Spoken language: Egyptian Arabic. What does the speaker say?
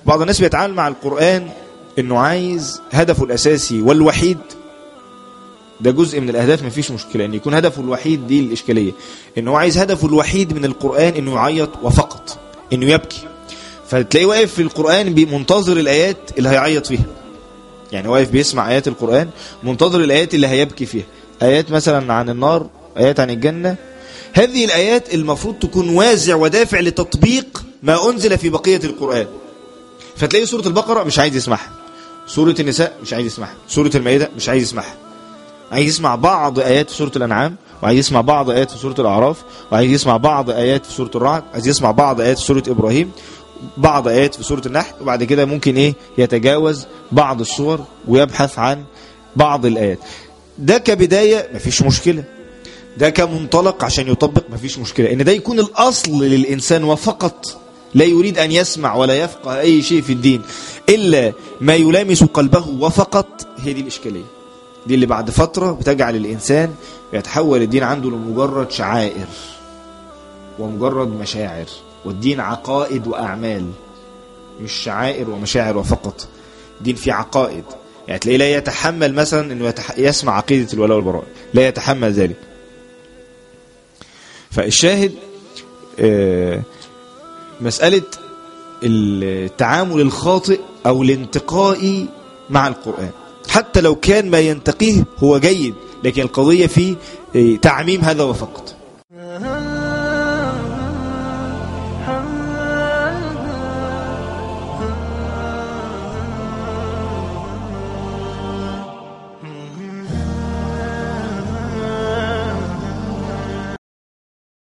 بعض الناس بيتعامل مع القرآن انه عايز هدفه الاساسي والوحيد ده جزء من الاهداف مفيش مشكله ان يكون هدفه الوحيد دي الاشكاليه ان هو عايز هدفه الوحيد من القران انه يعيط وفقط انه يبكي فتلاقيه واقف في القران منتظر الايات اللي هيعيط فيها يعني واقف بيسمع ايات القران منتظر الايات اللي هيبكي فيها ايات مثلا عن النار ايات عن الجنه هذه الايات المفروض تكون وازع ودافع لتطبيق ما انزل في بقيه القران فتلاقي سوره البقره مش عايز يسمعها سوره النساء مش عايز يسمعها سوره المائده مش عايز يسمعها عايز يسمع بعض ايات في سوره الانعام وعايز يسمع بعض ايات في سوره الاعراف وعايز يسمع بعض ايات في سوره الرعد عايز يسمع بعض ايات في سوره ابراهيم بعض ايات في سوره النحل وبعد كده ممكن ايه يتجاوز بعض الصور ويبحث عن بعض الايات ده كبدايه مفيش مشكله ده كمنطلق عشان يطبق مفيش مشكله ان ده يكون الاصل للانسان وفقط لا يريد ان يسمع ولا يفقه اي شيء في الدين الا ما يلامس قلبه وفقط هي دي الاشكاليه دي اللي بعد فترة بتجعل الإنسان يتحول الدين عنده لمجرد شعائر ومجرد مشاعر والدين عقائد وأعمال مش شعائر ومشاعر وفقط دين في عقائد يعني تلاقيه لا يتحمل مثلا انه يتح... يسمع عقيدة الولاء والبراء لا يتحمل ذلك فالشاهد آه مسألة التعامل الخاطئ أو الانتقائي مع القرآن حتى لو كان ما ينتقيه هو جيد لكن القضية في تعميم هذا وفقط